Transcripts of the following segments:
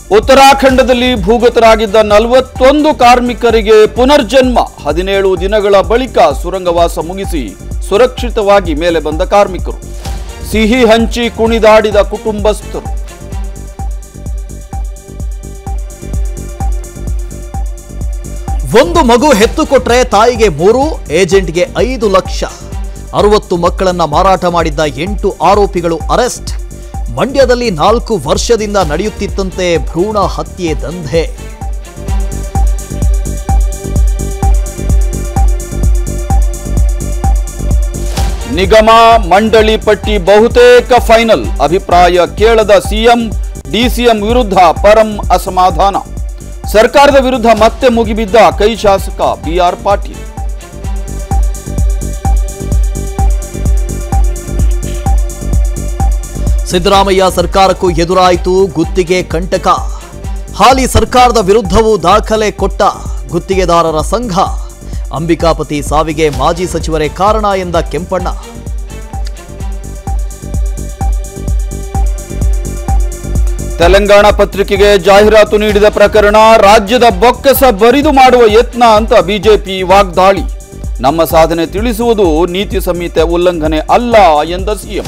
ಉತ್ತರಾಖಂಡದಲ್ಲಿ ಭೂಗತರಾಗಿದ್ದ ನಲವತ್ತೊಂದು ಕಾರ್ಮಿಕರಿಗೆ ಪುನರ್ಜನ್ಮ ಹದಿನೇಳು ದಿನಗಳ ಬಳಿಕ ಸುರಂಗವಾಸ ಮುಗಿಸಿ ಸುರಕ್ಷಿತವಾಗಿ ಮೇಲೆ ಬಂದ ಕಾರ್ಮಿಕರು ಸಿಹಿ ಹಂಚಿ ಕುಣಿದಾಡಿದ ಕುಟುಂಬಸ್ಥರು ಒಂದು ಮಗು ಹೆತ್ತು ಕೊಟ್ರೆ ತಾಯಿಗೆ ಮೂರು ಏಜೆಂಟ್ಗೆ ಐದು ಲಕ್ಷ ಅರವತ್ತು ಮಕ್ಕಳನ್ನ ಮಾರಾಟ ಮಾಡಿದ್ದ ಎಂಟು ಆರೋಪಿಗಳು ಅರೆಸ್ಟ್ ಮಂಡ್ಯದಲ್ಲಿ ನಾಲ್ಕು ವರ್ಷದಿಂದ ನಡೆಯುತ್ತಿತ್ತಂತೆ ಭ್ರೂಣ ಹತ್ಯೆ ದಂಧೆ ನಿಗಮ ಮಂಡಳಿ ಪಟ್ಟಿ ಬಹುತೇಕ ಫೈನಲ್ ಅಭಿಪ್ರಾಯ ಕೇಳದ ಸಿಎಂ ಡಿಸಿಎಂ ವಿರುದ್ಧ ಪರಂ ಅಸಮಾಧಾನ ಸರ್ಕಾರದ ವಿರುದ್ಧ ಮತ್ತೆ ಮುಗಿಬಿದ್ದ ಕೈ ಶಾಸಕ ಬಿಆರ್ ಪಾಟೀಲ್ ಸಿದ್ದರಾಮಯ್ಯ ಸರ್ಕಾರಕ್ಕೂ ಎದುರಾಯಿತು ಗುತ್ತಿಗೆ ಕಂಟಕ ಹಾಲಿ ಸರ್ಕಾರದ ವಿರುದ್ಧವೂ ದಾಖಲೆ ಕೊಟ್ಟ ಗುತ್ತಿಗೆದಾರರ ಸಂಘ ಅಂಬಿಕಾಪತಿ ಸಾವಿಗೆ ಮಾಜಿ ಸಚಿವರೇ ಕಾರಣ ಎಂದ ಕೆಂಪಣ್ಣ ತೆಲಂಗಾಣ ಪತ್ರಿಕೆಗೆ ಜಾಹೀರಾತು ನೀಡಿದ ಪ್ರಕರಣ ರಾಜ್ಯದ ಬೊಕ್ಕಸ ಬರಿದು ಮಾಡುವ ಯತ್ನ ಅಂತ ಬಿಜೆಪಿ ವಾಗ್ದಾಳಿ ನಮ್ಮ ಸಾಧನೆ ತಿಳಿಸುವುದು ನೀತಿ ಸಂಹಿತೆ ಉಲ್ಲಂಘನೆ ಅಲ್ಲ ಎಂದ ಸಿಎಂ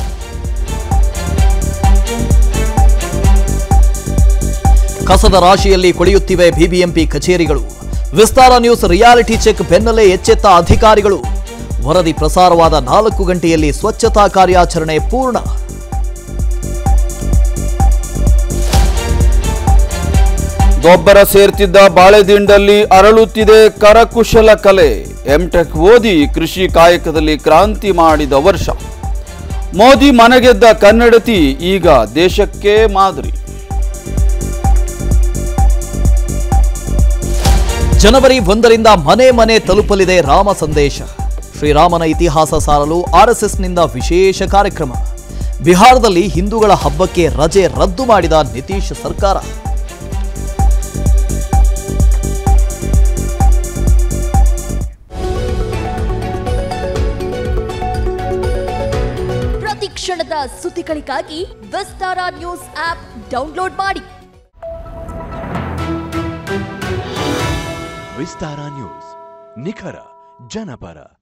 ಕಸದ ರಾಶಿಯಲ್ಲಿ ಕೊಳೆಯುತ್ತಿವೆ ಬಿಬಿಎಂಪಿ ಕಚೇರಿಗಳು ವಿಸ್ತಾರ ನ್ಯೂಸ್ ರಿಯಾಲಿಟಿ ಚೆಕ್ ಬೆನ್ನಲ್ಲೇ ಎಚ್ಚೆತ್ತ ಅಧಿಕಾರಿಗಳು ವರದಿ ಪ್ರಸಾರವಾದ ನಾಲ್ಕು ಗಂಟೆಯಲ್ಲಿ ಸ್ವಚ್ಛತಾ ಕಾರ್ಯಾಚರಣೆ ಪೂರ್ಣ ಗೊಬ್ಬರ ಸೇರ್ತಿದ್ದ ಬಾಳೆದಿಂಡಲ್ಲಿ ಅರಳುತ್ತಿದೆ ಕರಕುಶಲ ಕಲೆ ಎಂಟೆಕ್ ಓದಿ ಕೃಷಿ ಕಾಯಕದಲ್ಲಿ ಕ್ರಾಂತಿ ಮಾಡಿದ ವರ್ಷ ಮೋದಿ ಮನೆಗೆದ್ದ ಕನ್ನಡತಿ ಈಗ ದೇಶಕ್ಕೆ ಮಾದರಿ ಜನವರಿ ಒಂದರಿಂದ ಮನೆ ಮನೆ ತಲುಪಲಿದೆ ರಾಮ ಸಂದೇಶ ಶ್ರೀರಾಮನ ಇತಿಹಾಸ ಸಾರಲು ಆರ್ಎಸ್ಎಸ್ನಿಂದ ವಿಶೇಷ ಕಾರ್ಯಕ್ರಮ ಬಿಹಾರದಲ್ಲಿ ಹಿಂದೂಗಳ ಹಬ್ಬಕ್ಕೆ ರಜೆ ರದ್ದು ಮಾಡಿದ ನಿತೀಶ್ ಸರ್ಕಾರ ಪ್ರತಿ ಕ್ಷಣದ ಸುದ್ದಿಗಳಿಗಾಗಿ ವಿಸ್ತಾರ ನ್ಯೂಸ್ ಆಪ್ ಡೌನ್ಲೋಡ್ ಮಾಡಿ ವಿಸ್ತಾರ ನ್ಯೂಸ್ ನಿಖರ ಜನಪರ